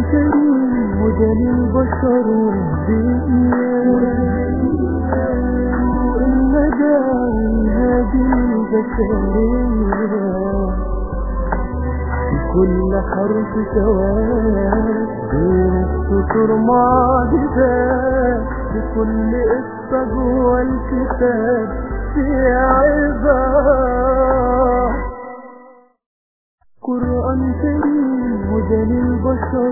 كريم وجليل بشر الندى هذه البشرية في كل حرف سواد بين السطور معجزات في كل قصة جوه الكتاب في عظات قرآن كريم هدى للبشر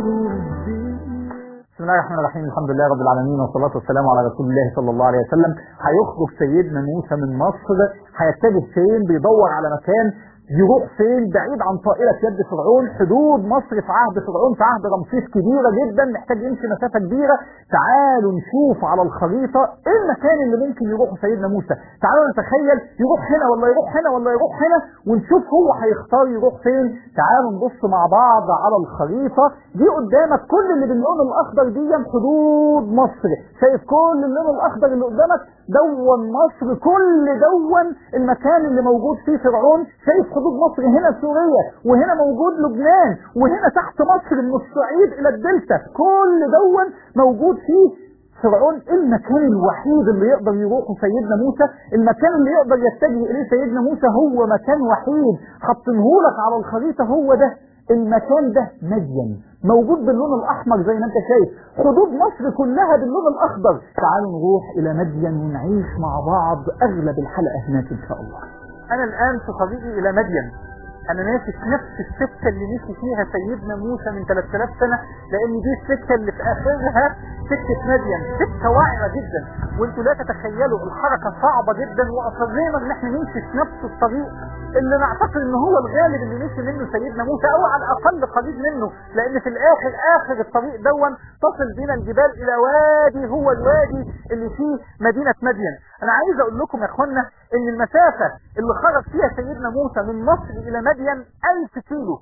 بسم الله الرحمن الرحيم الحمد لله رب العالمين والصلاة والسلام على رسول الله صلى الله عليه وسلم هيخرج سيدنا موسى من مصر هيتجه فين بيدور على مكان يروح فين بعيد عن طائلة يد فرعون حدود مصر في عهد فرعون في عهد رمسيس كبيرة جدا محتاج يمشي مسافة كبيرة تعالوا نشوف على الخريطة ايه المكان اللي ممكن يروح سيدنا موسى تعالوا نتخيل يروح هنا ولا يروح هنا ولا يروح هنا ونشوف هو هيختار يروح فين تعالوا نبص مع بعض على الخريطة دي قدامك كل اللي باللون الاخضر دي حدود مصر شايف كل اللون الاخضر اللي قدامك دون مصر كل دون المكان اللي موجود فيه فرعون شايف حدود مصر هنا سوريا وهنا موجود لبنان وهنا تحت مصر من الصعيد الى الدلتا كل دون موجود فيه فرعون المكان الوحيد اللي يقدر يروحه سيدنا موسى المكان اللي يقدر يتجه اليه سيدنا موسى هو مكان وحيد حاطينهولك على الخريطه هو ده المكان ده مدين موجود باللون الاحمر زي ما انت شايف حدود مصر كلها باللون الاخضر تعالوا نروح الى مدين ونعيش مع بعض اغلب الحلقه هناك ان شاء الله انا الان في طريقي الى مدين انا ماشي في نفس السكه اللي مشي فيها سيدنا موسى من 3000 سنه لان دي السكه اللي في اخرها سكه مدين سكه واعره جدا وانتوا لا تتخيلوا الحركه صعبه جدا واصرينا ان احنا نمشي في نفس الطريق اللي نعتقد ان هو الغالب اللي مشي منه سيدنا موسى او على الاقل قريب منه لان في الاخر اخر الطريق دون تصل بنا الجبال الى وادي هو الوادي اللي فيه مدينه مدين انا عايز اقول لكم يا اخوانا ان المسافه اللي خرج فيها سيدنا موسى من مصر الى مدين 1000 كيلو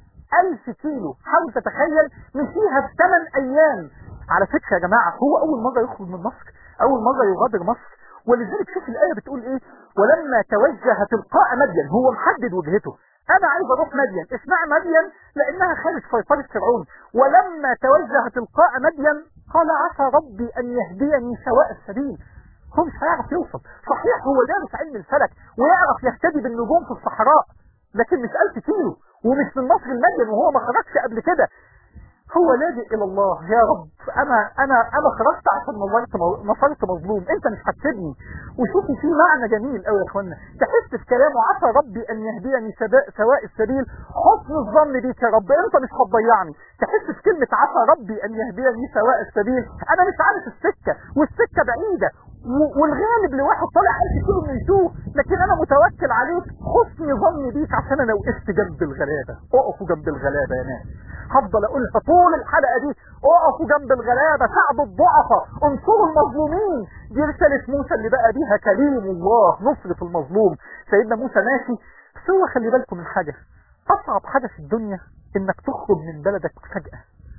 1000 كيلو حاول تتخيل مشيها في 8 ايام على فكره يا جماعه هو اول مره يخرج من مصر اول مره يغادر مصر ولذلك شوف الآية بتقول إيه ولما توجه تلقاء مدين هو محدد وجهته أنا عايز أروح مدين اسمع مدين لأنها خارج سيطرة فرعون ولما توجه تلقاء مدين قال عسى ربي أن يهديني سواء السبيل هو مش هيعرف يوصل صحيح هو دارس علم الفلك ويعرف يهتدي بالنجوم في الصحراء لكن مش 1000 كيلو ومش من مصر المدين وهو ما خرجش قبل كده هو لاجئ الى الله يا رب انا انا انا خرجت عشان نصرت نصرت مظلوم انت مش هتسيبني وشوفوا في معنى جميل قوي يا اخوانا تحس في كلامه عسى ربي ان يهديني سواء السبيل حسن الظن بيك يا رب انت مش هتضيعني تحس في كلمه عسى ربي ان يهديني سواء السبيل انا مش عارف السكه والسكه بعيده والغالب لواحد طالع 1000 كيلو من يشوف لكن انا متوكل عليك حسن ظني بيك عشان انا وقفت جنب الغلابه اقفوا جنب الغلابه يا ناس هفضل اقولها طول الحلقه دي اقفوا جنب الغلابه ساعدوا الضعفاء انصروا المظلومين دي رساله موسى اللي بقى بيها كريم الله نصرة المظلوم سيدنا موسى ماشي بس هو خلي بالكم من حاجه اصعب حاجه في الدنيا انك تخرج من بلدك فجاه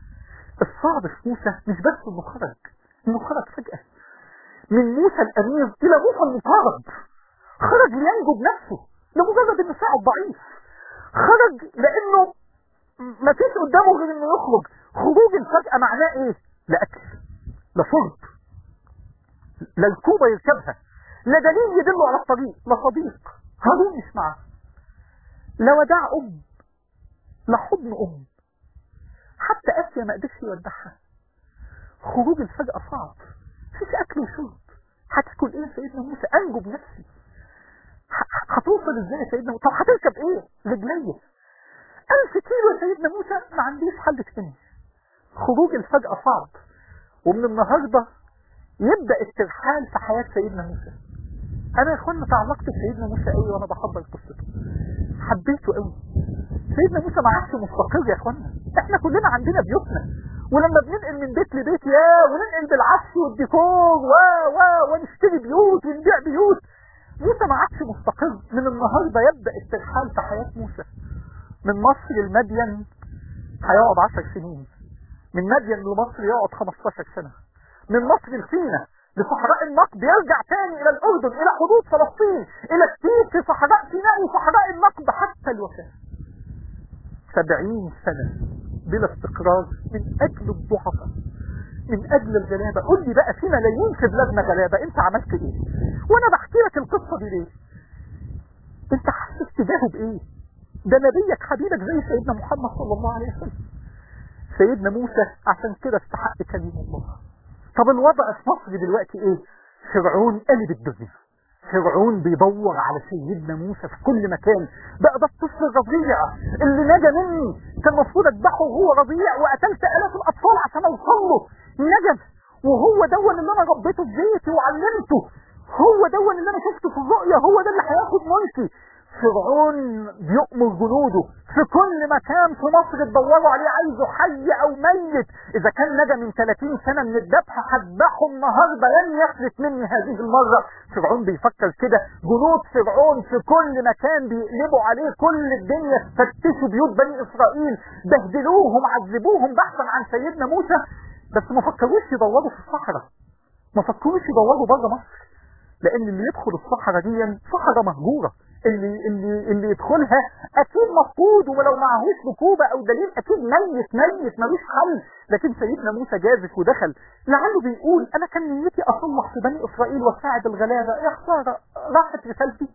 الصعب في موسى مش بس انه خرج انه خرج فجاه من موسى الامير الى موسى المطارد خرج لينجو بنفسه لمجرد انه ساعد ضعيف خرج لانه ما فيش قدامه غير انه يخرج خروج الفجأة معناه ايه لا اكل لا شرب لا ركوبة يركبها لا دليل يدله على الطريق لا صديق هارون مش معه لا وداع ام لا حضن ام حتى اسيا ما قدرش يودعها خروج الفجأة صعب مفيش اكل وشرب هتاكل ايه سيدنا موسى انجو بنفسي هتوصل ازاي يا سيدنا موسى طب هتركب ايه رجليه ألف كيلو يا سيدنا موسى ما عنديش حل تاني خروج الفجأة صعب ومن النهاردة يبدأ الترحال في حياة سيدنا موسى أنا يا إخوانا تعلقت بسيدنا موسى قوي وأنا بحضر قصته حبيته قوي سيدنا موسى ما عادش مستقر يا إخوانا إحنا كلنا عندنا بيوتنا ولما بننقل من بيت لبيت يا وننقل بالعفش والديكور و و ونشتري بيوت ونبيع بيوت موسى ما عادش مستقر من النهارده يبدأ الترحال في حياة موسى من مصر لمدين هيقعد 10 سنين من مدين لمصر يقعد 15 سنة من مصر لسينا لصحراء النقب يرجع تاني الى الاردن الى حدود فلسطين الى التيه في صحراء سيناء وصحراء النقب حتى الوفاة 70 سنة بلا استقرار من اجل الضعفاء من اجل الغلابه قول لي بقى في ملايين في بلادنا غلابه انت عملت ايه وانا بحكي لك القصه دي ليه انت حاسس تجاهه بايه ده نبيك حبيبك زي سيدنا محمد صلى الله عليه وسلم سيدنا موسى عشان كده استحق كلمه الله طب الوضع في مصر دلوقتي ايه فرعون قلب الدنيا فرعون بيدور على سيدنا موسى في كل مكان بقى ده الطفل الرضيع اللي نجا مني كان المفروض اذبحه وهو رضيع وقتلت الاف الاطفال عشان اوصل له نجا وهو دون اللي انا ربيته في بيتي وعلمته هو دون اللي انا شفته في الرؤيا هو ده اللي هياخد ملكي فرعون بيؤمر جنوده في كل مكان في مصر تدوروا عليه عايزه حي او ميت اذا كان نجا من 30 سنة من الذبح هذبحه النهاردة لن يفلت مني هذه المرة فرعون بيفكر كده جنود فرعون في كل مكان بيقلبوا عليه كل الدنيا فتشوا بيوت بني اسرائيل بهدلوهم عذبوهم بحثا عن سيدنا موسى بس ما فكروش يدوروا في الصحراء ما فكروش يدوروا بره مصر لان اللي يدخل الصحراء دي صحراء مهجوره اللي اللي اللي يدخلها اكيد مفقود ولو معهوش ركوبه او دليل اكيد ميت ميت ملوش حل لكن سيدنا موسى جازف ودخل لعله بيقول انا كان نيتي اصلح في بني اسرائيل واساعد الغلابه يا خساره راحت رسالتي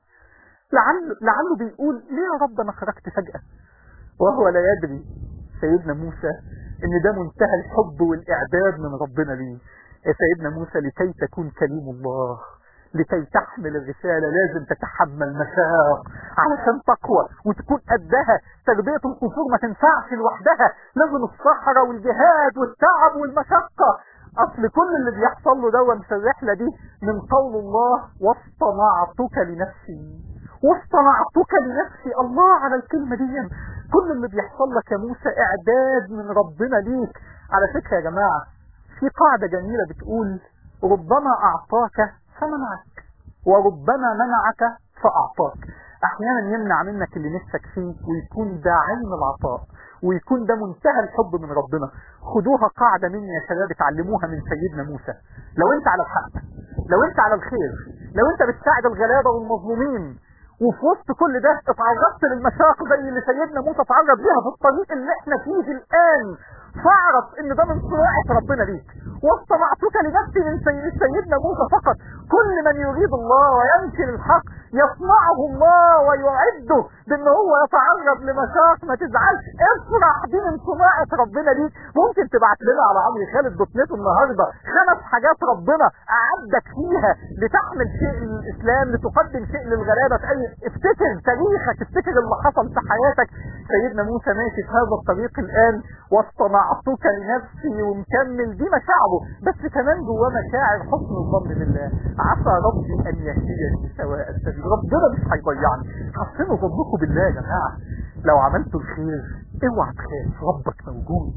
لعله لعله بيقول ليه يا رب انا خرجت فجاه وهو لا يدري سيدنا موسى ان ده منتهى الحب والاعداد من ربنا ليه يا سيدنا موسى لكي تكون كليم الله لكي تحمل الرسالة لازم تتحمل مشاق علشان تقوى وتكون قدها تربية القصور ما تنفعش لوحدها لازم الصحراء والجهاد والتعب والمشقة اصل كل اللي بيحصل له دون في الرحلة دي من قول الله واصطنعتك لنفسي واصطنعتك لنفسي الله على الكلمة دي كل اللي بيحصل لك يا موسى اعداد من ربنا ليك على فكرة يا جماعة في قاعدة جميلة بتقول ربما اعطاك فمنعك وربما منعك فأعطاك أحيانا يمنع منك اللي نفسك فيه ويكون ده عين العطاء ويكون ده منتهى الحب من ربنا خدوها قاعدة مني يا شباب اتعلموها من سيدنا موسى لو انت على الحق لو انت على الخير لو انت بتساعد الغلابة والمظلومين وفي وسط كل ده اتعرضت للمشاق زي اللي سيدنا موسى اتعرض ليها في الطريق اللي احنا فيه الان فاعرف ان ده من صناعة ربنا ليك واصطنعتك لنفسي من سيد سيدنا موسى فقط كل من يريد الله وينشر الحق يصنعه الله ويعده بان هو يتعرض لمشاق ما تزعلش افرح دي من صناعة ربنا ليك ممكن تبعت لنا على عمرو خالد دوت نت النهارده خمس حاجات ربنا اعدك فيها لتحمل شيء للاسلام لتقدم شيء للغلابه في اي افتكر تاريخك افتكر اللي حصل في حياتك سيدنا موسى ماشي في هذا الطريق الان واصطنعتك لنفسي ومكمل دي مشاعره بس كمان جواه مشاعر حسن الظن بالله عسى ربي ان يهديني سواء السبيل ربنا مش هيضيعني حسنوا ظنكم بالله يا جماعه لو عملتوا الخير اوعى تخاف ربك موجود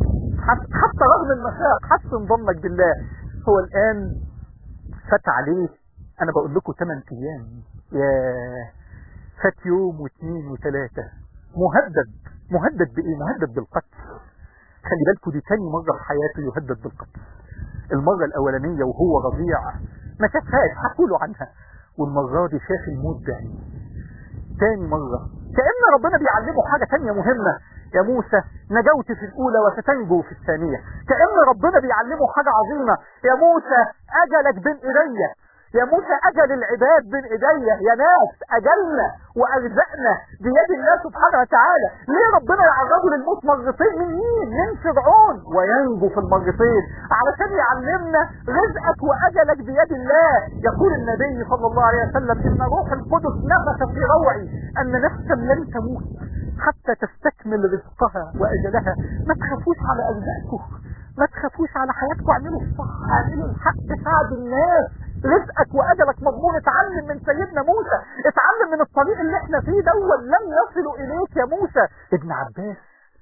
حتى رغم المشاق حسن ظنك بالله هو الان فات عليه انا بقول لكم 8 ايام يا فات يوم واثنين وثلاثة مهدد مهدد بايه مهدد بالقتل خلي بالكم دي تاني مرة في حياته يهدد بالقتل المرة الاولانية وهو رضيع ما شافهاش حكوا له عنها والمرة دي شاف الموت بعينيه تاني مرة كأن ربنا بيعلمه حاجة تانية مهمة يا موسى نجوت في الأولى وستنجو في الثانية كأن ربنا بيعلمه حاجة عظيمة يا موسى أجلك بين إيديا يا موسى أجل العباد بين إيديا يا ناس أجلنا وأرزقنا بيد الله سبحانه وتعالى ليه ربنا يعرضه للموت مرتين من مين من فرعون وينجو في المرتين علشان يعلمنا رزقك وأجلك بيد الله يقول النبي صلى الله عليه وسلم إن روح القدس نفس في روعي أن نفسا لن تموت حتى تستكمل رزقها وأجلها ما تخافوش على أرزاقكم ما تخافوش على حياتكم اعملوا الصح اعملوا الحق ساعد الناس رزقك واجلك مضمون اتعلم من سيدنا موسى اتعلم من الطريق اللي احنا فيه دول لم يصلوا اليك يا موسى ابن عباس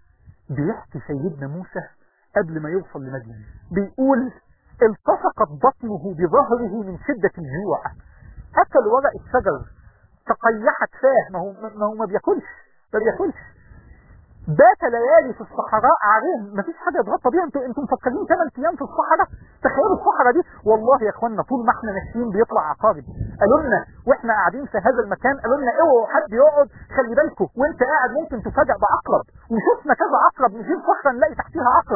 بيحكي سيدنا موسى قبل ما يوصل لمدين بيقول التصقت بطنه بظهره من شدة الجوع اكل ورق الشجر تقيحت فاه ما هو ما هو ما بياكلش ما بياكلش بات ليالي في الصحراء عارين مفيش حاجه يتغطى بيها انتوا انتوا مفكرين 8 ايام في الصحراء تخيلوا الصحراء دي والله يا اخوانا طول ما احنا ماشيين بيطلع عقارب قالوا لنا واحنا قاعدين في هذا المكان قالوا لنا اوعوا حد يقعد خلي بالكم وانت قاعد ممكن تفاجئ بعقرب وشفنا كذا عقرب نشيل صخره نلاقي تحتيها عقرب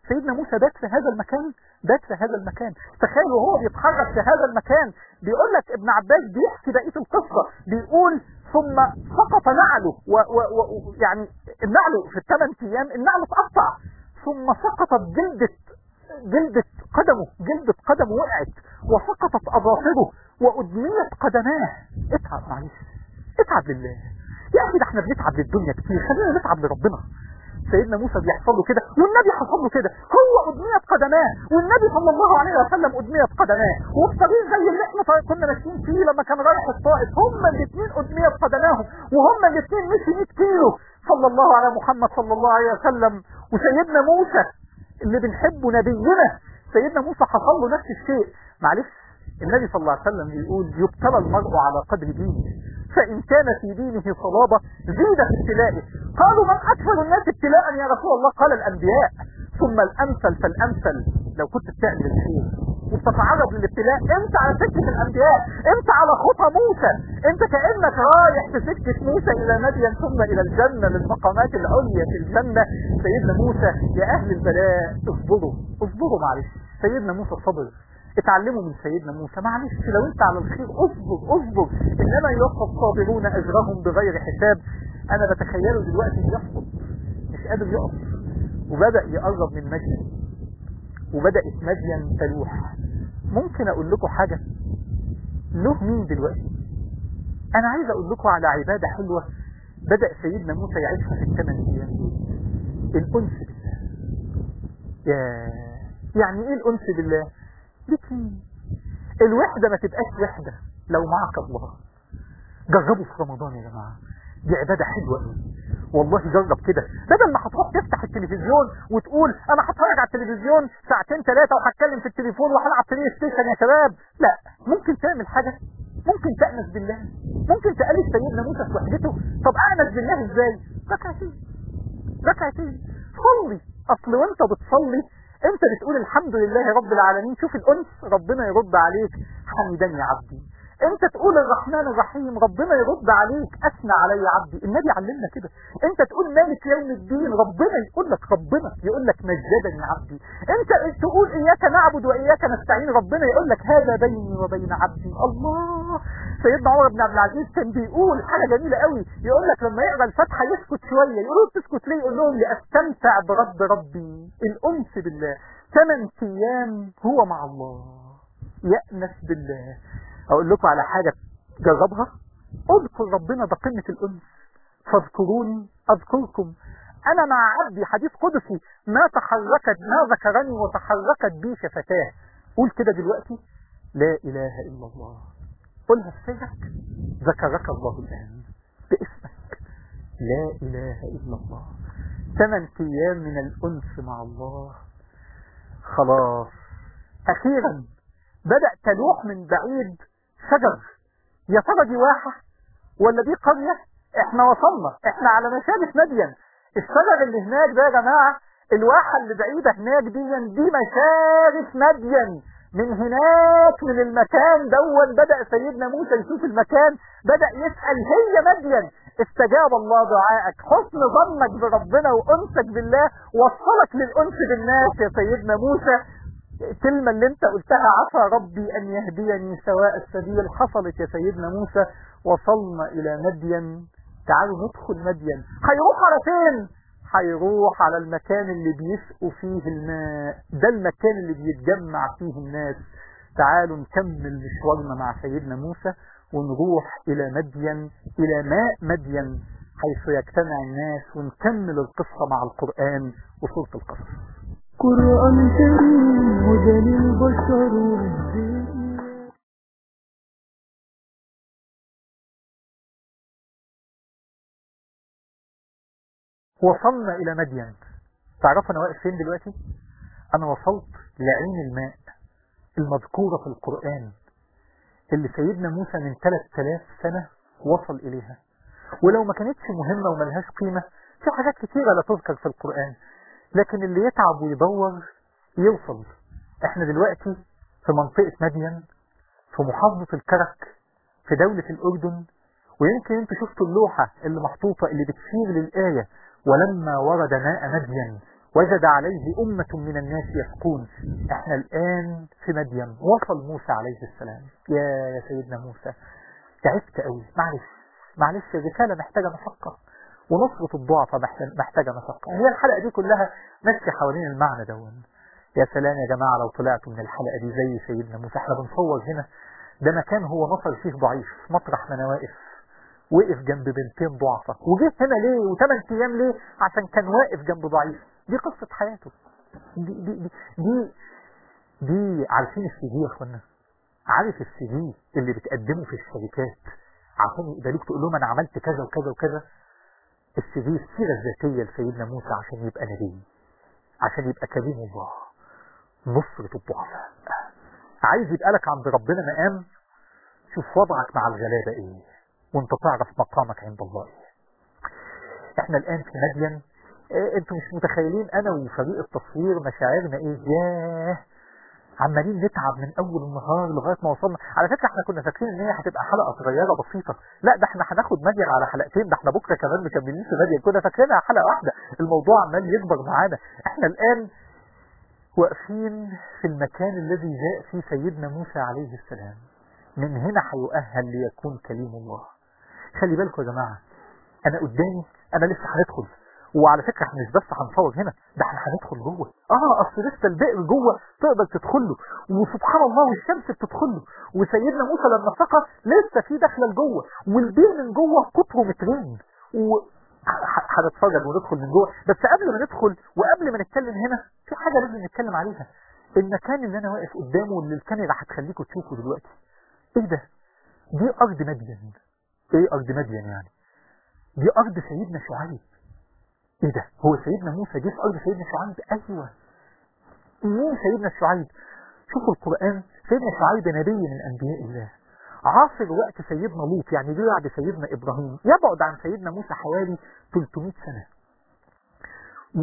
سيدنا موسى بات في هذا المكان بات في هذا المكان تخيل وهو بيتحرك في هذا المكان بيقول لك ابن عباس بيحكي بقيه القصه بيقول ثم سقط نعله ويعني النعل في الثمان ايام النعل اتقطع ثم سقطت جلده جلدة قدمه جلدة قدمه وقعت وسقطت أظافره وأدميت قدماه اتعب معلش اتعب لله يا أخي ده احنا بنتعب للدنيا كتير خلينا نتعب لربنا سيدنا موسى بيحصل له كده والنبي حصل له كده هو أدميت قدماه والنبي صلى الله عليه وسلم أدميت قدماه وفي طريق زي اللي احنا كنا ماشيين فيه لما كان رايح الطائف هما الاثنين أدميت قدماهم وهما الاثنين مشي 100 كيلو صلى الله على محمد صلى الله عليه وسلم وسيدنا موسى اللي بنحبه نبينا سيدنا موسى حصل له نفس الشيء معلش النبي صلى الله عليه وسلم بيقول يبتلى المرء على قدر دينه فإن كان في دينه صلابة زيد في ابتلائه قالوا من أكثر الناس ابتلاء يا رسول الله قال الأنبياء ثم الأمثل فالأمثل لو كنت بتعمل الخير وبتتعرض للابتلاء انت على سكة الأنبياء انت على خطى موسى انت كأنك رايح في سكة موسى إلى مدين ثم إلى الجنة للمقامات العليا في الجنة سيدنا موسى يا أهل البلاء اصبروا اصبروا معلش سيدنا موسى صبر اتعلموا من سيدنا موسى معلش لو انت على الخير اصبر اصبر انما يوفى الصابرون اجرهم بغير حساب انا بتخيله دلوقتي بيحفظ مش قادر يقف وبدأ يقرب من مدين وبدأت مدين تلوح ممكن اقول لكم حاجة له مين دلوقتي انا عايز اقول لكم على عبادة حلوة بدأ سيدنا موسى يعيشها في الثمان ايام الانس بالله يا يعني ايه الانس بالله ليك مين الوحدة ما تبقاش وحدة لو معك الله جربوا في رمضان يا جماعة دي عبادة حلوة قوي والله جرب كده بدل ما هتروح تفتح التلفزيون وتقول انا هتفرج على التلفزيون ساعتين ثلاثة وهتكلم في التليفون وهلعب بلاي ستيشن يا شباب لا ممكن تعمل حاجة ممكن تأنس بالله ممكن تقلد سيدنا موسى في وحدته طب أأنس بالله ازاي ركعتين ركعتين صلي اصل وانت بتصلي انت بتقول الحمد لله رب العالمين شوف الانس ربنا يرد عليك حمدان يا عبدي انت تقول الرحمن الرحيم ربنا يرد عليك اثنى علي عبدي النبي علمنا كده انت تقول مالك يوم الدين ربنا يقول لك ربنا يقول لك مجدني عبدي انت تقول اياك نعبد واياك نستعين ربنا يقول لك هذا بيني وبين عبدي الله سيدنا عمر بن عبد العزيز كان بيقول حاجه جميله قوي يقول لك لما يقرا الفاتحه يسكت شويه يقول له تسكت ليه يقول لهم لاستمتع برب ربي الانس بالله ثمان ايام هو مع الله يأنس بالله اقول لكم على حاجة جربها اذكر ربنا ده قمة الانس فاذكروني اذكركم انا مع عبدي حديث قدسي ما تحركت ما ذكرني وتحركت بي شفتاه قول كده دلوقتي لا اله الا الله قولها في سرك ذكرك الله الان باسمك لا اله الا الله ثمان ايام من الانس مع الله خلاص اخيرا بدأ تلوح من بعيد شجر يا ترى دي واحة ولا دي قرية احنا وصلنا احنا على مشارف مدين الشجر اللي هناك ده يا جماعة الواحة اللي بعيدة هناك دي دي مشارف مدين من هناك من المكان دون بدأ سيدنا موسى يشوف المكان بدأ يسأل هي مدين استجاب الله دعائك حسن ظنك بربنا وانسك بالله وصلك للانس بالناس يا سيدنا موسى الكلمة اللي انت قلتها عسى ربي ان يهديني سواء السبيل حصلت يا سيدنا موسى وصلنا الى مدين تعالوا ندخل مدين هيروح على فين هيروح على المكان اللي بيسقوا فيه الماء ده المكان اللي بيتجمع فيه الناس تعالوا نكمل مشوارنا مع سيدنا موسى ونروح الى مدين الى ماء مدين حيث يجتمع الناس ونكمل القصة مع القرآن وسورة القصص قرآن كريم هدى للبشر والدين وصلنا إلى مدين تعرف أنا واقف فين دلوقتي أنا وصلت لعين الماء المذكورة في القرآن اللي سيدنا موسى من 3000 سنة وصل إليها ولو ما كانتش مهمة وملهاش قيمة في حاجات كتيرة لا تذكر في القرآن لكن اللي يتعب ويدور يوصل احنا دلوقتي في منطقة مدين في محافظة الكرك في دولة الأردن ويمكن انتوا شفتوا اللوحة اللي محطوطة اللي بتشير للآية ولما ورد ماء مدين وجد عليه أمة من الناس يسقون احنا الآن في مدين وصل موسى عليه السلام يا يا سيدنا موسى تعبت قوي معلش معلش الرسالة محتاجة مشقة ونصرة الضعفة محتاجة مشقة هي الحلقة دي كلها ماشية حوالين المعنى دون يا سلام يا جماعة لو طلعتوا من الحلقة دي زي سيدنا موسى احنا بنصور هنا ده مكان هو نصر فيه ضعيف مطرح ما انا واقف وقف جنب بنتين ضعفة وجه هنا ليه وثمان ايام ليه عشان كان واقف جنب ضعيف دي قصة حياته دي دي دي دي, دي عارفين السي في يا اخوانا عارف السي في اللي بتقدمه في الشركات عشان يقبلوك تقول لهم انا عملت كذا وكذا وكذا السي في السيرة الذاتية لسيدنا موسى عشان يبقى نبي عشان يبقى كريم الله نصرة الضعفاء عايز يبقى لك عند ربنا مقام شوف وضعك مع الغلابة ايه وانت تعرف مقامك عند الله ايه احنا الان في مدين إيه انتوا مش متخيلين انا وفريق التصوير مشاعرنا ايه ياه عمالين نتعب من اول النهار لغايه ما وصلنا على فكره احنا كنا فاكرين ان هي هتبقى حلقه صغيره بسيطه لا ده احنا هناخد مدين على حلقتين ده احنا بكره كمان مكملين في مدين كنا فاكرينها حلقه واحده الموضوع عمال يكبر معانا احنا الان واقفين في المكان الذي جاء فيه سيدنا موسى عليه السلام من هنا هيؤهل ليكون كليم الله خلي بالكم يا جماعه انا قدامي انا لسه هندخل وعلى فكره احنا مش بس هنصور هنا ده احنا هندخل جوه اه اصل لسه البئر جوه تقدر تدخل له وسبحان الله والشمس بتدخل له وسيدنا موسى لما سقى لسه في دخله لجوه والبئر من جوه قطره مترين و هنتفرج وندخل من جوه بس قبل ما ندخل وقبل ما نتكلم هنا في حاجه لازم نتكلم عليها المكان اللي انا واقف قدامه واللي الكاميرا هتخليكم تشوفوا دلوقتي ايه ده دي ارض مدين ايه ارض مدين يعني دي ارض سيدنا شعيب ايه ده هو سيدنا موسى جه في ارض سيدنا شعيب ايوه مين سيدنا شعيب شوفوا القران سيدنا شعيب نبي من انبياء الله عاصر وقت سيدنا لوط يعني جه بعد سيدنا ابراهيم يبعد عن سيدنا موسى حوالي 300 سنه و...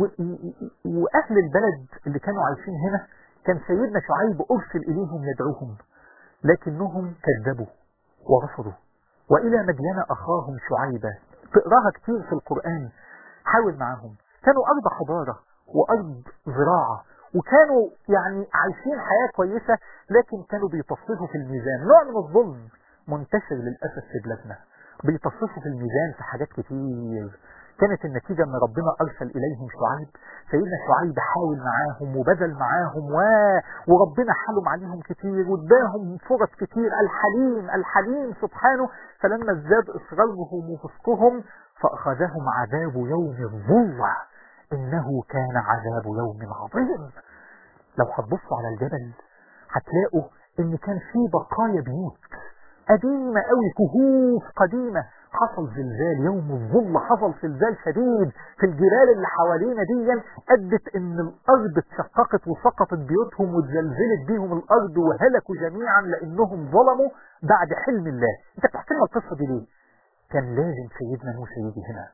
واهل البلد اللي كانوا عايشين هنا كان سيدنا شعيب ارسل اليهم يدعوهم لكنهم كذبوا ورفضوا والى مدين اخاهم شعيبا تقراها كتير في القران حاول معاهم كانوا أرض حضارة وأرض زراعة وكانوا يعني عايشين حياة كويسة لكن كانوا بيتصفوا في الميزان نوع من الظلم منتشر للأسف في بلادنا بيتصفوا في الميزان في حاجات كتير كانت النتيجة ان ربنا ارسل اليهم شعيب سيدنا شعيب حاول معاهم وبذل معاهم و... وربنا حلم عليهم كتير واداهم فرص كتير الحليم الحليم سبحانه فلما ازداد اصرارهم وفسقهم فاخذهم عذاب يوم الظلة انه كان عذاب يوم عظيم لو هتبصوا على الجبل هتلاقوا ان كان في بقايا بيوت قديمة قوي كهوف قديمة حصل زلزال يوم الظل حصل زلزال شديد في الجبال اللي حوالينا دي ادت ان الارض اتشققت وسقطت بيوتهم واتزلزلت بيهم الارض وهلكوا جميعا لانهم ظلموا بعد حلم الله انت بتحكي لنا القصه دي ليه كان لازم سيدنا موسى يجي هنا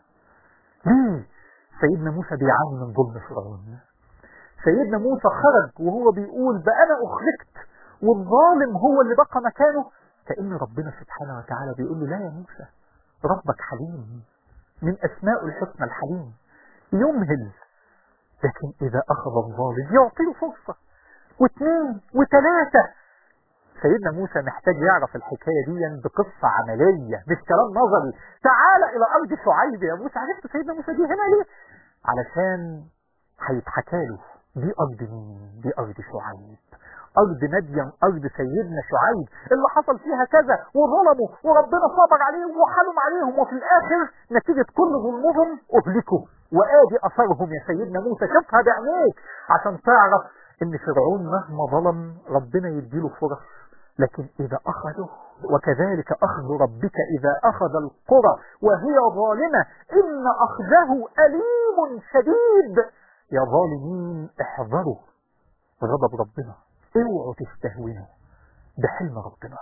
ليه سيدنا موسى بيعاني من ظلم فرعون سيدنا موسى خرج وهو بيقول بقى انا اخرجت والظالم هو اللي بقى مكانه كأن ربنا سبحانه وتعالى بيقول له لا يا موسى ربك حليم من أسماء الحسنى الحليم يمهل لكن إذا أخذ الظالم يعطيه فرصة واثنين وثلاثة سيدنا موسى محتاج يعرف الحكاية دي بقصة عملية مش كلام نظري تعال إلى أرض شعيب يا موسى عرفت سيدنا موسى دي هنا ليه علشان هيتحكى له دي أرض مين دي أرض شعيب أرض مدين أرض سيدنا شعيب اللي حصل فيها كذا وظلموا وربنا صبر عليهم وحلم عليهم وفي الآخر نتيجة كل ظلمهم أهلكوا وآدي أثرهم يا سيدنا موسى شوفها بعينيك عشان تعرف إن فرعون مهما ظلم ربنا يديله فرص لكن إذا أخذه وكذلك أخذ ربك إذا أخذ القرى وهي ظالمة إن أخذه أليم شديد يا ظالمين احذروا غضب ربنا اوعوا تستهونوا بحلم ربنا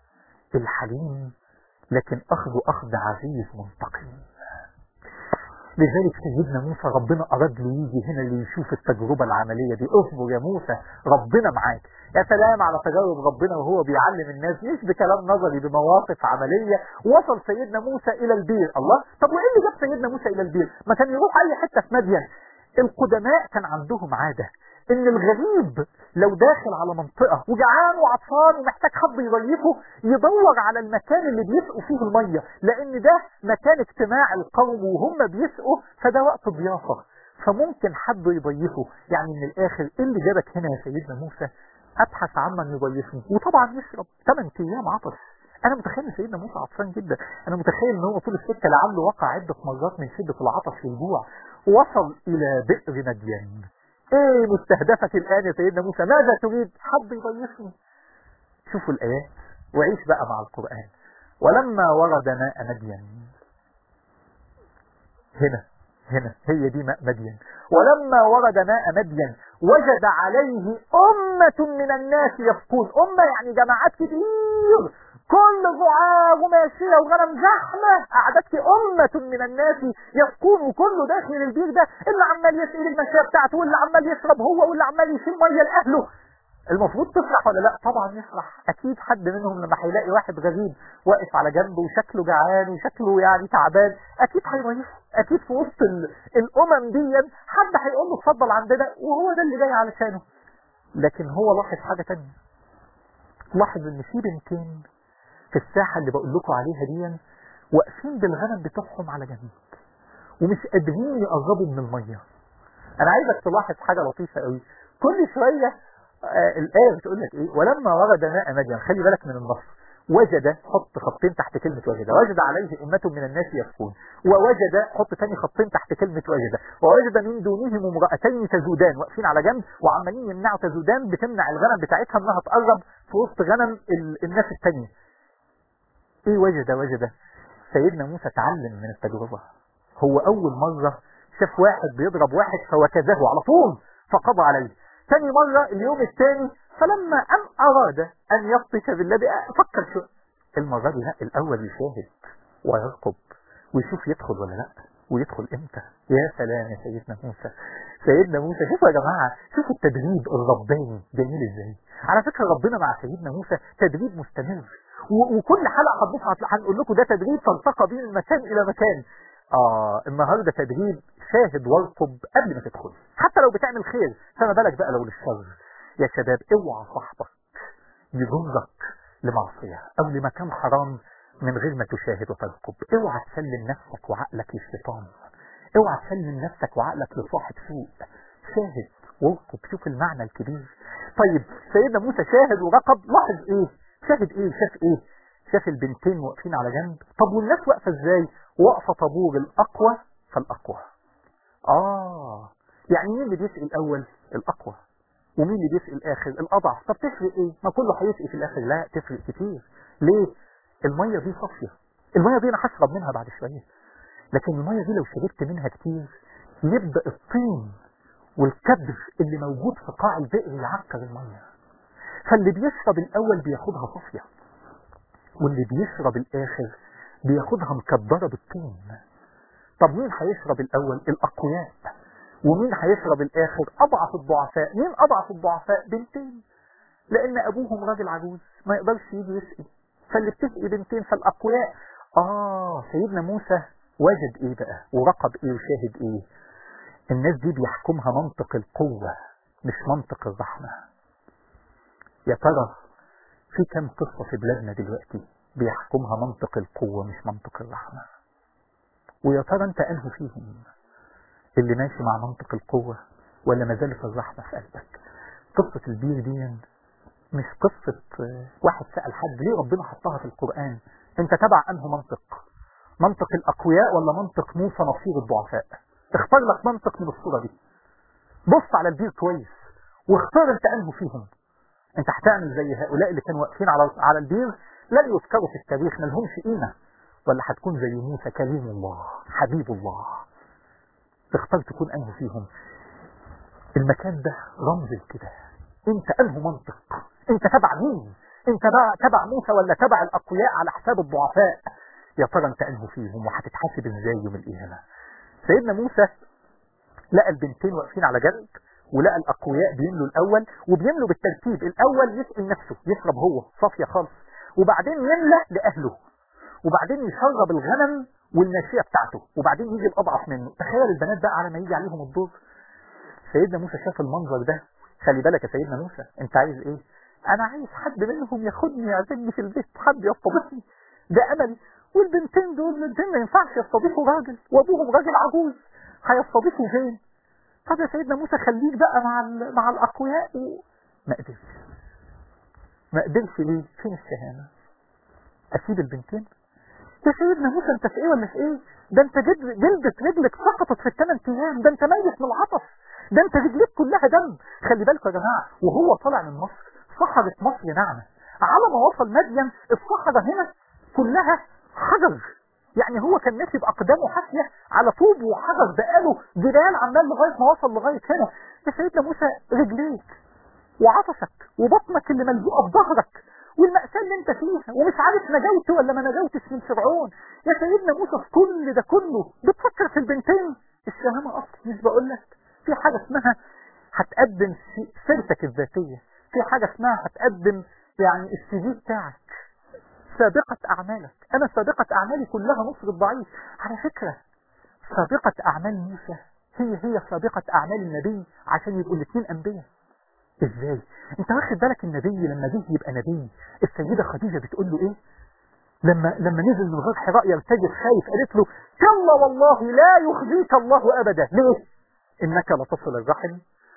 الحليم لكن اخذه اخذ عزيز منتقم لذلك سيدنا موسى ربنا اراد له يجي هنا ليشوف التجربه العمليه دي اصبر يا موسى ربنا معاك يا سلام على تجارب ربنا وهو بيعلم الناس مش بكلام نظري بمواقف عمليه وصل سيدنا موسى الى البير الله طب وايه اللي جاب سيدنا موسى الى البير ما كان يروح اي حته في مدين القدماء كان عندهم عادة ان الغريب لو داخل على منطقة وجعان وعطشان ومحتاج حد يضيفه يدور على المكان اللي بيسقوا فيه المية لان ده مكان اجتماع القوم وهم بيسقوا فده وقت ضيافة فممكن حد يضيفه يعني من الاخر ايه اللي جابك هنا يا سيدنا موسى ابحث عن من يضيفني وطبعا يشرب 8 ايام عطش انا متخيل ان سيدنا موسى عطشان جدا انا متخيل ان هو طول السكه لعله وقع عده مرات من شده العطش والجوع وصل الى بئر مدين ايه مستهدفك الان يا سيدنا موسى ماذا تريد حد يضيفني شوفوا الايات وعيش بقى مع القران ولما ورد ماء مدين هنا هنا هي دي ماء مدين ولما ورد ماء مدين وجد عليه أمة من الناس يسقون أمة يعني جماعات كتير كل ضعاف وماشية وغنم زحمة قعدت أمة من الناس يسقون وكله داخل البير ده اللي عمال يسقي المشاية بتاعته واللي عمال يشرب هو واللي عمال يشيل مية لأهله المفروض تفرح ولا لا طبعا يفرح اكيد حد منهم لما هيلاقي واحد غريب واقف على جنبه وشكله جعان وشكله يعني تعبان اكيد هيضيفه اكيد في وسط ال- الامم دي حد هيقول له اتفضل عندنا وهو ده اللي جاي علشانه لكن هو لاحظ حاجه تانية لاحظ ان في بنتين في الساحه اللي بقول لكم عليها دي واقفين بالغنم بتوعهم على جنب ومش قادرين يقربوا من الميه انا عايزك تلاحظ حاجه لطيفه قوي كل شويه آه الآية بتقول لك إيه ولما ورد ماء مدين خلي بالك من النص وجد حط خطين تحت كلمة وجد وجد عليه أمة من الناس يسكون ووجد حط تاني خطين تحت كلمة وجد ووجد من دونهم امرأتين تزودان واقفين على جنب وعمالين يمنعوا تزودان بتمنع الغنم بتاعتها انها تقرب في وسط غنم ال- الناس التانية ايه وجد وجد سيدنا موسى اتعلم من التجربة هو اول مرة شاف واحد بيضرب واحد فوكزه على طول فقضى عليه ثاني مرة اليوم الثاني فلما أن أراد أن يبطش بالذي فكر شو المرة دي لا الأول يشاهد ويرقب ويشوف يدخل ولا لا ويدخل امتى يا سلام يا سيدنا موسى سيدنا موسى شوفوا يا جماعة شوفوا التدريب الرباني جميل ازاي على فكرة ربنا مع سيدنا موسى تدريب مستمر و- وكل حلقة هتبص هتلاقي- هنقول لكم ده تدريب تلتقى بيه من مكان إلى مكان آه النهاردة تدريب شاهد وارقب قبل ما تدخل حتى لو بتعمل خير فما بالك بقى لو للشر يا شباب اوعى صاحبك يجرك لمعصية أو لمكان حرام من غير ما تشاهد وترقب اوعى تسلم نفسك وعقلك للشيطان اوعى تسلم نفسك وعقلك لصاحب سوء شاهد وارقب شوف المعنى الكبير طيب سيدنا موسى شاهد ورقب لاحظ ايه شاهد ايه شاف ايه شاف البنتين واقفين على جنب طب والناس واقفه ازاي واقفه طابور الاقوى فالاقوى اه يعني مين اللي بيسقي الاول الاقوى ومين اللي بيسقي الاخر الاضعف طب تفرق ايه ما كله هيسقي في الاخر لا تفرق كتير ليه الميه دي صافيه الميه دي انا هشرب منها بعد شويه لكن الميه دي لو شربت منها كتير يبدا الطين والكبر اللي موجود في قاع البئر يعكر الميه فاللي بيشرب الاول بياخدها صافيه واللي بيشرب الاخر بياخدها مكبره بالطين طب مين هيشرب الاول الاقوياء ومين هيشرب الاخر اضعف الضعفاء مين اضعف الضعفاء بنتين لان ابوهم راجل عجوز ما يقدرش يجي يسقي فاللي بتسقي بنتين فالاقوياء اه سيدنا موسى وجد ايه بقى ورقب ايه وشاهد ايه الناس دي بيحكمها منطق القوة مش منطق الرحمة يا ترى في كم قصة في بلادنا دلوقتي بيحكمها منطق القوة مش منطق الرحمة ويا ترى انت انه فيهم اللي ماشي مع منطق القوة ولا ما زالت الرحمة في قلبك قصة البير دي مش قصة آه، واحد سأل حد ليه ربنا حطها في القرآن انت تبع انه منطق منطق الاقوياء ولا منطق موسى نصير الضعفاء اختار لك منطق من الصورة دي بص على البير كويس واختار انت انه فيهم انت هتعمل زي هؤلاء اللي كانوا واقفين على على البير لن يذكروا في التاريخ ما لهمش قيمه ولا هتكون زي موسى كريم الله حبيب الله تختار تكون انه فيهم المكان ده رمز كده انت انه منطق انت تبع مين انت بقى تبع موسى ولا تبع الاقوياء على حساب الضعفاء يا ترى انت انه فيهم وهتتحاسب ازاي يوم القيامه سيدنا موسى لقى البنتين واقفين على جنب ولقى الاقوياء بيملوا الاول وبيملوا بالترتيب الاول يسقي نفسه يشرب هو صافيه خالص وبعدين يملى لاهله وبعدين يشرب الغنم والماشيه بتاعته وبعدين يجي الاضعف منه تخيل البنات بقى على ما يجي عليهم الدور سيدنا موسى شاف المنظر ده خلي بالك يا سيدنا موسى انت عايز ايه انا عايز حد منهم ياخدني يعزمني في البيت حد يستضيفني ده املي والبنتين دول البنتين ما ينفعش يستضيفوا راجل وابوهم راجل عجوز هيستضيفوا فين طب يا سيدنا موسى خليك بقى مع ال- مع الاقوياء و... ما قدرش ما قدرش ليه فين الشهامه اسيب البنتين يا سيدنا موسى انت في ايه ولا في ايه ده انت جد- جلدة رجلك سقطت في الثمان ايام ده انت ميت من العطش ده انت رجليك كلها دم خلي بالكم يا جماعه وهو طالع من مصر صحراء مصر ناعمه على ما وصل مدين الصحراء هنا كلها حجر يعني هو كان ماشي باقدامه حافيه على طوب وحجر بقاله جبال عمال لغايه ما وصل لغايه هنا يا سيدنا موسى رجليك وعطشك وبطنك اللي ملزوقه بظهرك والمأساة اللي انت فيها ومش عارف نجوت ولا ما نجوتش من فرعون يا سيدنا موسى في كل ده كله بتفكر في البنتين الشهامة اصلا مش بقول لك في حاجة اسمها هتقدم س- سيرتك الذاتية في حاجة اسمها هتقدم يعني السي في بتاعك سابقة أعمالك أنا سابقة أعمالي كلها نصر الضعيف على فكرة سابقة أعمال موسى هي هي سابقة أعمال النبي عشان يبقوا الاثنين أنبياء ازاي انت واخد بالك النبي لما جه يبقى نبي السيدة خديجة بتقول له ايه لما لما نزل من غير حراء يرتجف خايف قالت له كلا والله لا يخزيك الله ابدا ليه انك لتصل الرحم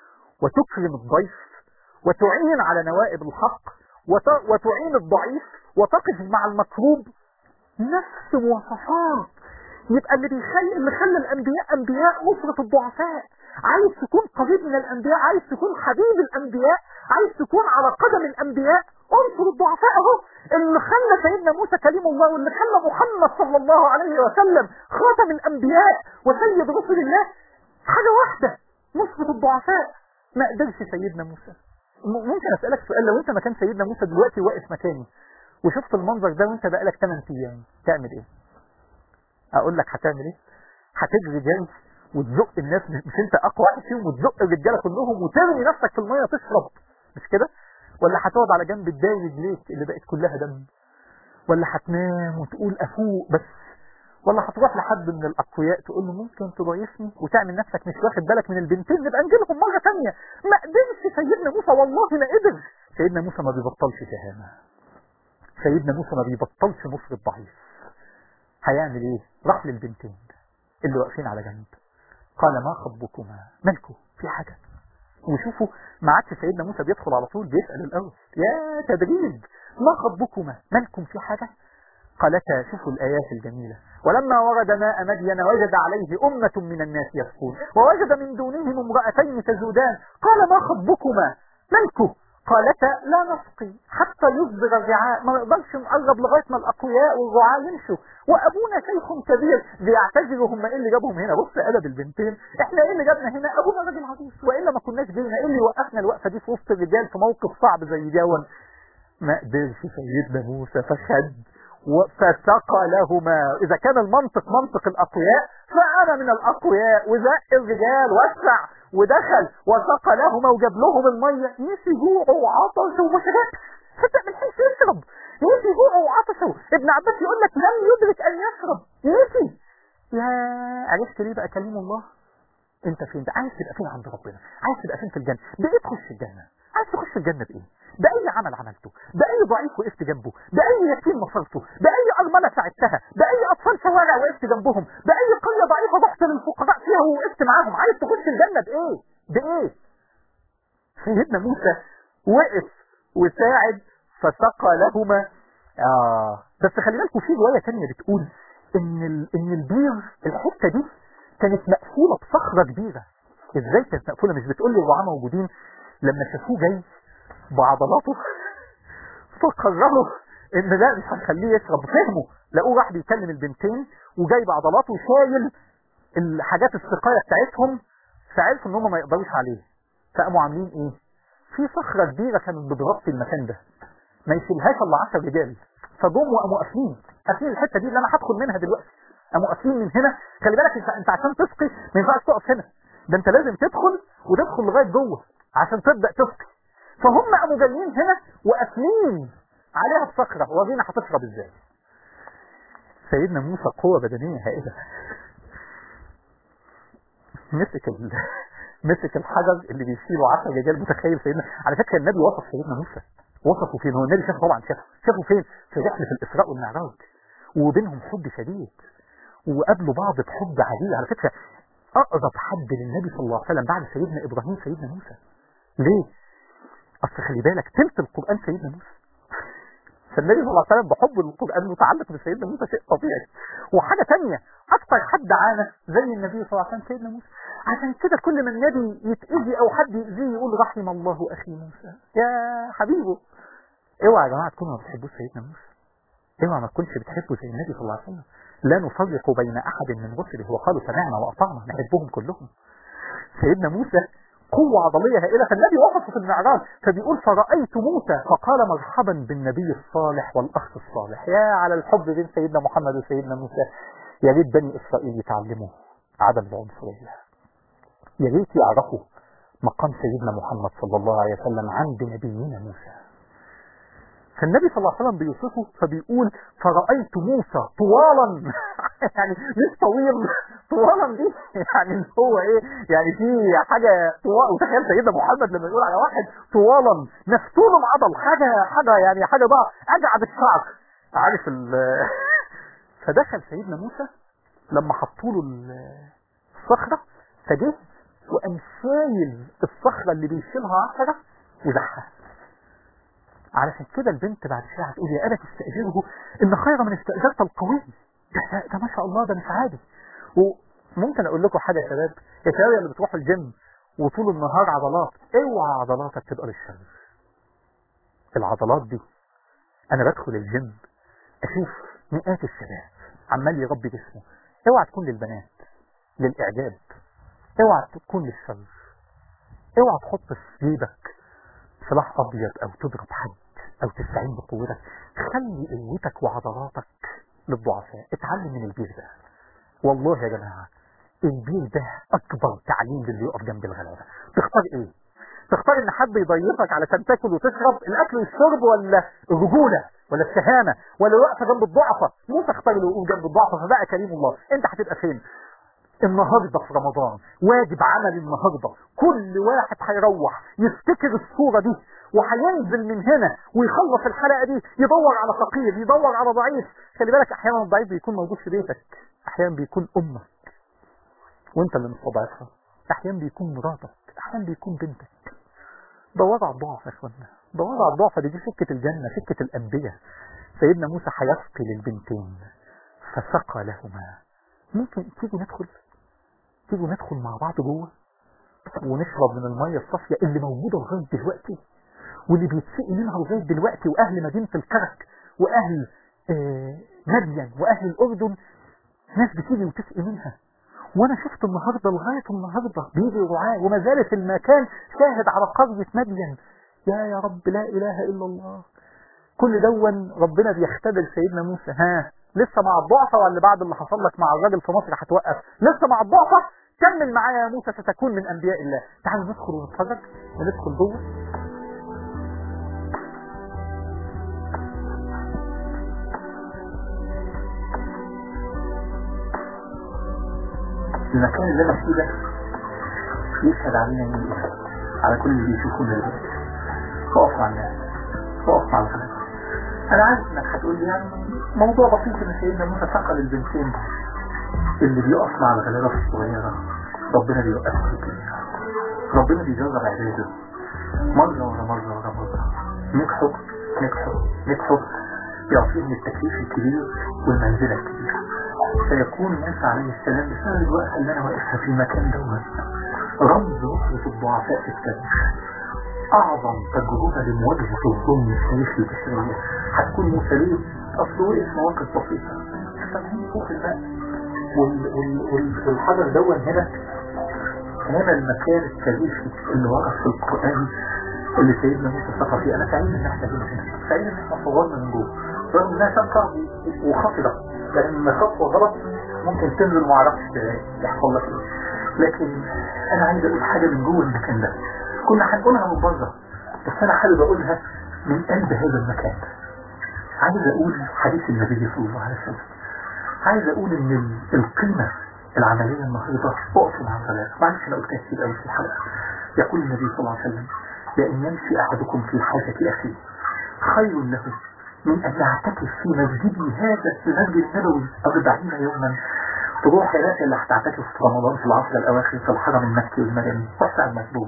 وتكرم الضيف وتعين على نوائب الحق وت- وتعين الضعيف وتقف مع المكروب نفس مواصفات يبقى اللي بيخلي اللي خلى الانبياء انبياء نصرة الضعفاء عايز تكون قريب من الانبياء عايز تكون حبيب الانبياء عايز تكون على قدم الانبياء انصر الضعفاء اهو اللي خلى سيدنا موسى كليم الله واللي خلى محمد صلى الله عليه وسلم خاتم الانبياء وسيد رسل الله حاجة واحدة نصرة الضعفاء ما قدرش سيدنا موسى م- ممكن اسألك سؤال لو انت مكان سيدنا موسى دلوقتي واقف مكاني وشفت المنظر ده وانت بقالك 8 ايام تعمل ايه اقول لك هتعمل ايه هتجري جري وتزق الناس مش مش انت اقوى واحد فيهم وتزق الرجاله كلهم وترمي نفسك في الميه تشرب مش كده ولا هتقعد على جنب تداوي رجليك اللي بقت كلها دم ولا هتنام وتقول افوق بس ولا هتروح لحد من الاقوياء تقول له ممكن تضيفني وتعمل نفسك مش واخد بالك من البنتين نبقى نجيلهم مره ثانيه ما قدرش سيدنا موسى والله ما قدر سيدنا موسى ما بيبطلش شهامه سيدنا موسى ما بيبطلش نصر الضعيف هيعمل ايه راح للبنتين اللي واقفين على جنب قال ما خطبكما مالكم في حاجه وشوفوا ما عادش سيدنا موسى بيدخل على طول بيسال الاول يا تدريب ما خطبكما مالكم في حاجه قالتا شوفوا الآيات الجميلة ولما ورد ماء مدين وجد عليه أمة من الناس يسقون ووجد من دونهم امرأتين تزودان قال ما خطبكما مالكم قالتا لا نسقي حتى يصدر الرعاء ما نقدرش نقرب لغايه ما الاقوياء والرعاة يمشوا وابونا شيخ كبير بيعتذروا هم ايه اللي جابهم هنا بص ادب البنتين احنا ايه اللي جابنا هنا ابونا راجل عجوز والا ما كناش جينا ايه اللي وقفنا الوقفه دي في وسط الرجال في موقف صعب زي دون ما قدرش سيدنا موسى فخد فسقى لهما اذا كان المنطق منطق الاقوياء فانا من الاقوياء وزق الرجال وسع ودخل وسقى لهما وجاب لهم الميه نسي جوعه وعطشه وما شربش صدق ما لحقش يشرب نسي جوعه وعطشه ابن عباس يقول لك لم يدرك ان يشرب نسي يا عرفت ليه بقى كلام الله انت فين ده عايز تبقى فين عند ربنا عايز تبقى فين في الجنه بايه تخش الجنه عايز تخش الجنه بايه باي عمل عملته باي ضعيف وقفت جنبه باي يتيم نصرته باي ارمله ساعدتها باي اطفال شوارع وقفت جنبهم باي قريه ضعيفه رحت للفقراء فيها ووقفت معاهم عايز تخش الجنه بايه بايه سيدنا موسى وقف وساعد فسقى لهما اه بس خلي بالكم في روايه ثانيه بتقول ان ال... ان البير الحته دي كانت مقفوله بصخره كبيره ازاي كانت مقفوله مش بتقول لي الرعاه موجودين لما شافوه جاي بعضلاته فقرروا ان لا مش هنخليه يشرب فهموا لقوه راح بيكلم البنتين وجاي بعضلاته شايل الحاجات السقايه بتاعتهم فعرفوا ان هم ما يقدروش عليه فقاموا عاملين ايه في صخره كبيره كانت بتغطي المكان ده ما يشيلهاش الا 10 رجال فجم وقاموا قافلين قافلين الحته دي اللي انا هدخل منها دلوقتي قاموا قافلين من هنا خلي بالك انت, انت عشان تسقي ما ينفعش تقف هنا ده انت لازم تدخل وتدخل لغايه جوه عشان تبدا تسقي فهم قاموا جايين هنا وقافلين عليها الصخره ورينا هتشرب ازاي سيدنا موسى قوه بدنيه هائله مسك ال... مسك الحجر اللي بيشيله 10 رجال متخيل سيدنا على فكره النبي وصف سيدنا موسى وصفه فين هو النبي شافه طبعا شافه شافه فين في رحله الاسراء والمعراج وبينهم حب شديد وقابلوا بعض بحب عجيب على فكره اقرب حد للنبي صلى الله عليه وسلم بعد سيدنا ابراهيم سيدنا موسى ليه اصل خلي بالك تلت القران سيدنا موسى فالنبي صلى الله عليه وسلم بحب القرآن متعلق بسيدنا موسى شيء طبيعي وحاجة تانية أكتر حد عانى زي النبي صلى الله عليه وسلم سيدنا موسى عشان كده كل ما النبي يتأذي أو حد يأذيه يقول رحم الله أخي موسى يا حبيبه اوعى يا جماعة تكونوا ما بتحبوش سيدنا موسى اوعى ما تكونش بتحبوا زي النبي صلى الله عليه وسلم لا نفرق بين أحد من رسله وقالوا سمعنا وأطعنا نحبهم كلهم سيدنا موسى قوة عضلية هائلة فالنبي وصفه في المعراج فبيقول فرأيت موسى فقال مرحبا بالنبي الصالح والأخ الصالح يا على الحب بين سيدنا محمد وسيدنا موسى يا ريت بني إسرائيل يتعلموا عدم العنصرية يا ريت يعرفوا مقام سيدنا محمد صلى الله عليه وسلم عند نبينا موسى فالنبي صلى الله عليه وسلم بيوصفه فبيقول فرأيت موسى طوالا يعني مش طويل طوالا دي يعني اللي هو ايه يعني في حاجة طوال وتخيل سيدنا محمد لما يقول على واحد طوالا مفتول العضل حاجة حاجة يعني حاجة بقى أجعد الشعر عارف ال فدخل سيدنا موسى لما حطوا له الصخرة فجه وقام شايل الصخرة اللي بيشيلها عشرة وزحها علشان كده البنت بعد شويه هتقول يا ابا تستاجره ان خير من استاجرت القوي ده, ده ما شاء الله ده مش عادي وممكن اقول لكم حاجه يا شباب يا شباب اللي بتروحوا الجيم وطول النهار عضلات اوعى عضلاتك تبقى للشر العضلات دي انا بدخل الجيم اشوف مئات الشباب عمال يربي جسمه اوعى تكون للبنات للاعجاب اوعى تكون للشر اوعى تحط في جيبك سلاح ابيض او تضرب حد او تستعين بقوتك خلي قوتك وعضلاتك للضعفاء اتعلم من البير ده والله يا جماعة البير ده اكبر تعليم للي يقف جنب الغلابة تختار ايه تختار ان حد يضيفك علشان تاكل وتشرب الاكل والشرب ولا الرجولة ولا الشهامة ولا الوقفة جنب الضعفة موسى اختار له يقوم جنب الضعفة فبقى كريم الله انت هتبقى فين النهاردة في رمضان واجب عمل النهاردة كل واحد هيروح يفتكر الصورة دي وهينزل من هنا ويخلص الحلقة دي يدور على فقير يدور على ضعيف خلي بالك احيانا الضعيف بيكون موجود في بيتك احيانا بيكون امك وانت اللي مستضعفها احيانا بيكون مراتك احيانا بيكون بنتك دوروا على الضعف يا اخوانا دوروا على الضعف دي, دي سكة الجنة سكة الانبياء سيدنا موسى هيسقي للبنتين فسقى لهما ممكن تيجوا ندخل تيجوا ندخل مع بعض جوه ونشرب من المية الصافية اللي موجودة لغاية دلوقتي واللي بيتسقي منها لغاية دلوقتي وأهل مدينة الكرك وأهل آه مدين وأهل الأردن ناس بتيجي وتسقي منها وأنا شفت النهاردة لغاية النهاردة بيجي رعاة وما زالت المكان شاهد على قرية مدين يا يا رب لا إله إلا الله كل دون ربنا بيختبر سيدنا موسى ها لسه مع الضعفة ولا بعد اللي حصل لك مع الراجل في مصر هتوقف لسه مع الضعفة كمل معايا يا موسى ستكون من انبياء الله تعالوا ندخل ونتفرج وندخل جوه المكان اللي انا فيه ده يشهد علينا مين على كل اللي بيشوفونا دلوقتي اقف مع الناس اقف مع الغلابه انا عارف انك هتقول لي يعني موضوع بسيط ان سيدنا موسى سقى للبنتين اللي بيقف مع الغلابه الصغيره ربنا بيوقفه في الدنيا ربنا بيجرب عباده مرة ورا مرة ورا مرة نجحوا نجحوا نجحوا يعطيهم التكليف الكبير والمنزلة الكبيرة فيكون موسى عليه السلام بسبب الوقفة اللي أنا واقفها في المكان دوت رمز نصرة الضعفاء في التاريخ أعظم تجربة لمواجهة الظلم في تاريخ البشرية هتكون موسى ليه؟ أصل وقف مواقف بسيطة فاهمين فوق الماء وال- وال- وال- والحجر دون هنا هنا المكان التاريخي اللي ورد في القرآن اللي سيدنا موسى سقى فيه أنا سعيد إن احنا هنا هنا سعيد إن احنا صورنا من جوه رغم إنها شقة وخطرة لأن خطوة غلط ممكن تنزل وما اعرفش يحصل لك إيه لكن أنا عايز أقول حاجة من جوه المكان ده كنا هنقولها من بره بس أنا حابب أقولها من قلب هذا المكان عايز أقول حديث النبي صلى الله عليه وسلم عايز أقول إن ال- القيمة العملية النهاردة اقف مع الصلاة معلش أنا قلتها كتير قوي في الحلقة يقول النبي صلى الله عليه وسلم لأن يمشي أحدكم في حاجة أخيه خير له من أن يعتكف في مسجدي هذا في المسجد النبوي أربعين يوما تروح يا ناس اللي هتعتكف في رمضان في العصر الأواخر في الحرم المكي والمدني وسع المسجود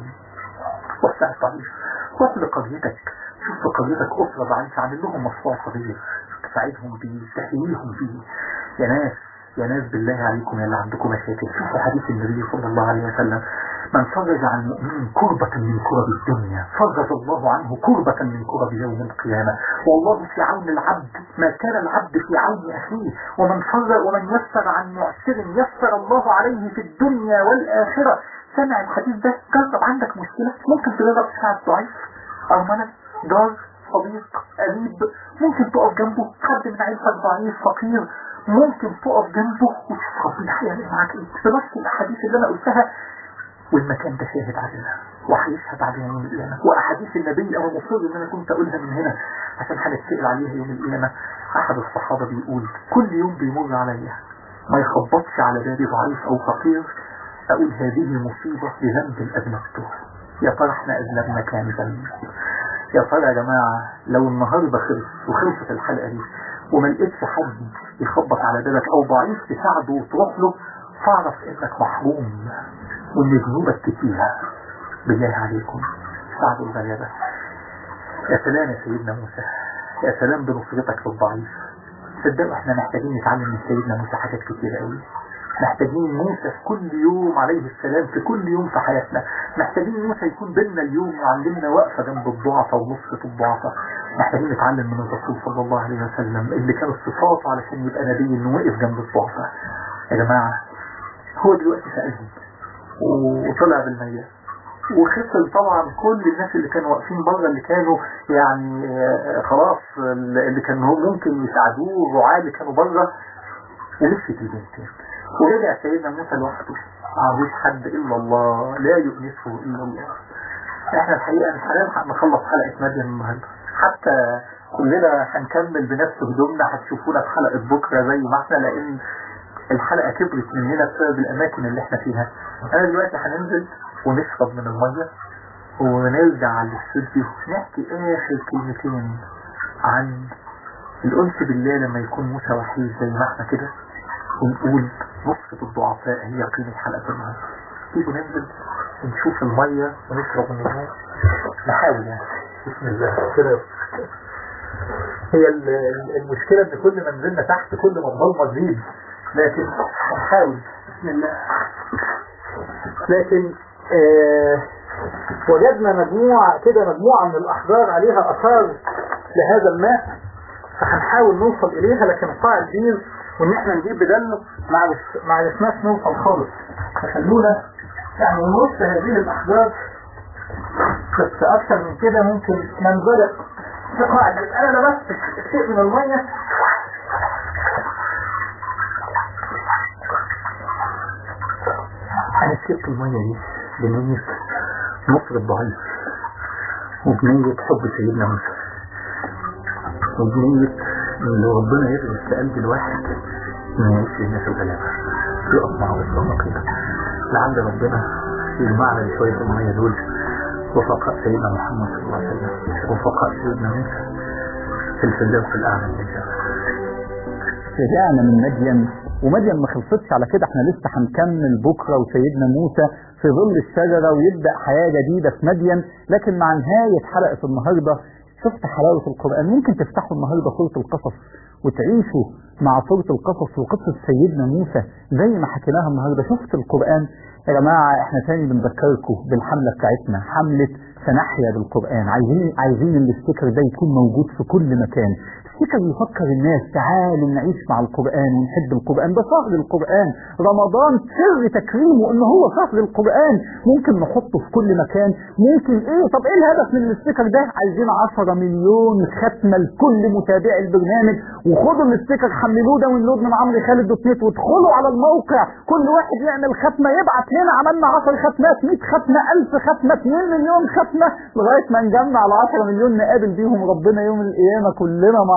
وسع الطريق روح لقريتك شوف في قريتك أسرة ضعيفة عامل لهم مشروع صغير تساعدهم بيه تحييهم بيه يا ناس يا ناس بالله عليكم يا اللي عندكم مشاكل شوفوا حديث النبي صلى الله عليه وسلم من فرج عن المؤمن كربة من كرب الدنيا فرج الله عنه كربة من كرب يوم القيامة والله في عون العبد ما كان العبد في عون أخيه ومن فرج ومن يسر عن معسر يسر الله عليه في الدنيا والآخرة سمع الحديث ده جرب عندك مشكلة ممكن تجرب تساعد ضعيف أو ملك جار صديق قريب ممكن تقف جنبه حد من عيلتك ضعيف فقير ممكن تقف جنبه وتشوف ربنا هيعمل معاك ايه بنفس الاحاديث اللي انا قلتها والمكان ده شاهد علينا وهيشهد علينا يوم القيامة وأحاديث النبي أنا مصر إن أنا كنت أقولها من هنا عشان هنتسأل عليها يوم القيامة أحد الصحابة بيقول كل يوم بيمر عليا ما يخبطش على بابي ضعيف أو فقير أقول هذه مصيبة لذنب أذنبته يا ترى احنا أذنبنا كام ذنب يا ترى يا جماعة لو النهاردة خلص وخلصت الحلقة دي وما لقيتش حد يخبط على بابك أو ضعيف تساعده وتروح له فاعرف إنك محروم وإن ذنوبك كتيرة بالله عليكم ساعدوا الغلابة يا سلام يا سيدنا موسى يا سلام بنصرتك للضعيف صدقوا احنا محتاجين نتعلم من سيدنا موسى حاجات كتيرة قوي محتاجين موسى في كل يوم عليه السلام في كل يوم في حياتنا محتاجين موسى يكون بيننا اليوم يعلمنا وقفة جنب الضعفة ونصرة الضعفة محتاجين نتعلم من الرسول صلى الله عليه وسلم اللي كانت صفاته علشان يبقى نبي انه وقف جنب الضعفة يا جماعة هو دلوقتي سألهم وطلع بالمية وخسر طبعا كل الناس اللي كانوا واقفين بره اللي كانوا يعني خلاص اللي كانوا ممكن يساعدوه الرعاة اللي كانوا بره ومشيت البنتين ورجع سيدنا موسى لوحده معهوش حد الا الله لا يؤنسه الا الله احنا الحقيقه مش هنلحق نخلص حلقه مدين النهارده حتى كلنا هنكمل بنفس هدومنا هتشوفونا في حلقه بكره زي ما احنا لان الحلقه كبرت مننا بسبب الاماكن اللي احنا فيها انا دلوقتي هننزل ونشرب من الميه ونرجع على الاستوديو نحكي اخر كلمتين عن الانس بالله لما يكون موسى وحيد زي ما احنا كده ونقول نصفة الضعفاء هي قيمة حلقة النهاردة تيجوا ننزل ونشوف المية ونشرب من الماء نحاول يعني بسم الله كده هي المشكلة ان كل ما نزلنا تحت كل ما الظلمة تزيد لكن هنحاول بسم الله لكن آه وجدنا مجموعة كده مجموعة من الأحجار عليها أثار لهذا الماء فهنحاول نوصل إليها لكن قاع البير وإن إحنا نجيب بدله ما عرفناش نوصل خالص فخلونا يعني نرص هذه الأحجار بس أكثر من كده ممكن ننزلق في قاع البير أنا لبست شيء من المية أنا شربت المية دي بنية نصر الضعيف وبنية حب سيدنا موسى وبنية ان ربنا يغرس في قلب الواحد انه يعيش للناس الغلابة يقف معه ويصلى كده لعل ربنا يجمعنا بشوية المية دول وفقاء سيدنا محمد صلى الله عليه وسلم وفقاء سيدنا موسى في الفردوس الأعلى من الجنة رجعنا من مدين ومدين ما خلصتش على كده احنا لسه هنكمل بكرة وسيدنا موسى في ظل الشجرة ويبدأ حياة جديدة في مدين لكن مع نهاية حلقة النهاردة شفت حلاوة القرآن ممكن تفتحوا النهاردة سورة القصص وتعيشوا مع سورة القصص وقصة سيدنا موسى زي ما حكيناها النهاردة شفت القرآن يا جماعة احنا تاني بنذكركم بالحملة بتاعتنا حملة سنحيا بالقرآن عايزين عايزين الاستيكر ده يكون موجود في كل مكان السكر يفكر الناس تعالوا نعيش مع القرآن ونحب القرآن ده شهر القرآن رمضان سر تكريمه ان هو شهر القرآن ممكن نحطه في كل مكان ممكن ايه طب ايه الهدف من الاستيكر ده عايزين 10 مليون ختمة لكل متابعي البرنامج وخدوا الاستيكر حملوه ده ونلود من عمرو خالد دوت نت وادخلوا على الموقع كل واحد يعمل ختمة يبعت هنا عملنا 10 ختمات 100 ختمة 1000 ختمة 2 مليون ختمة لغاية ما نجمع ال 10 مليون نقابل بيهم ربنا يوم القيامة كلنا مع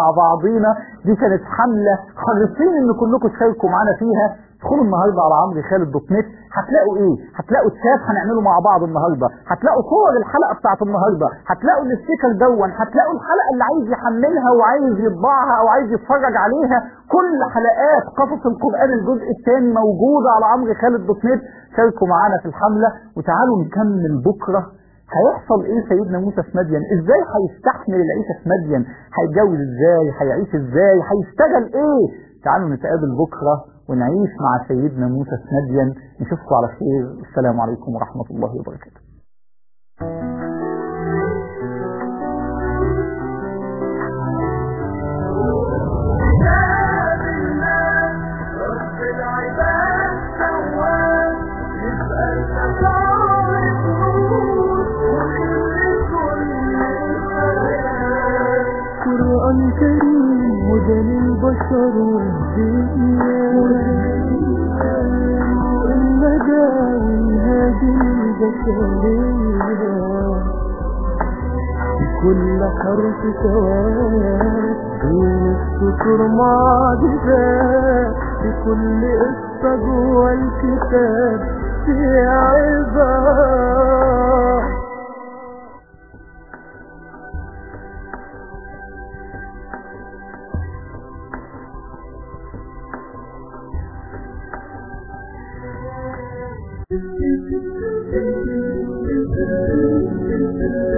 بعضينا دي كانت حملة حريصين ان كلكم تشاركوا معانا فيها ادخلوا النهارده على عمرو خالد دوت نت هتلاقوا ايه هتلاقوا التاب هنعمله مع بعض النهارده هتلاقوا صور الحلقه بتاعت النهارده هتلاقوا الاستيكر دون هتلاقوا الحلقه اللي عايز يحملها وعايز يطبعها او عايز يتفرج عليها كل حلقات قصص القران الجزء الثاني موجوده على عمرو خالد دوت نت شاركوا معانا في الحمله وتعالوا نكمل بكره هيحصل ايه سيدنا موسى في مدين ازاي هيستحمل العيشه في مدين هيتجوز ازاي هيعيش ازاي هيشتغل ايه تعالوا نتقابل بكره ونعيش مع سيدنا موسى في مدين نشوفكم على خير السلام عليكم ورحمه الله وبركاته قرآن كريم هدى للبشر والدنيا الندى والهادي البشرية كل حرف سواد بين السطور معجزات بكل قصة جوه الكتاب في عظات Thank you.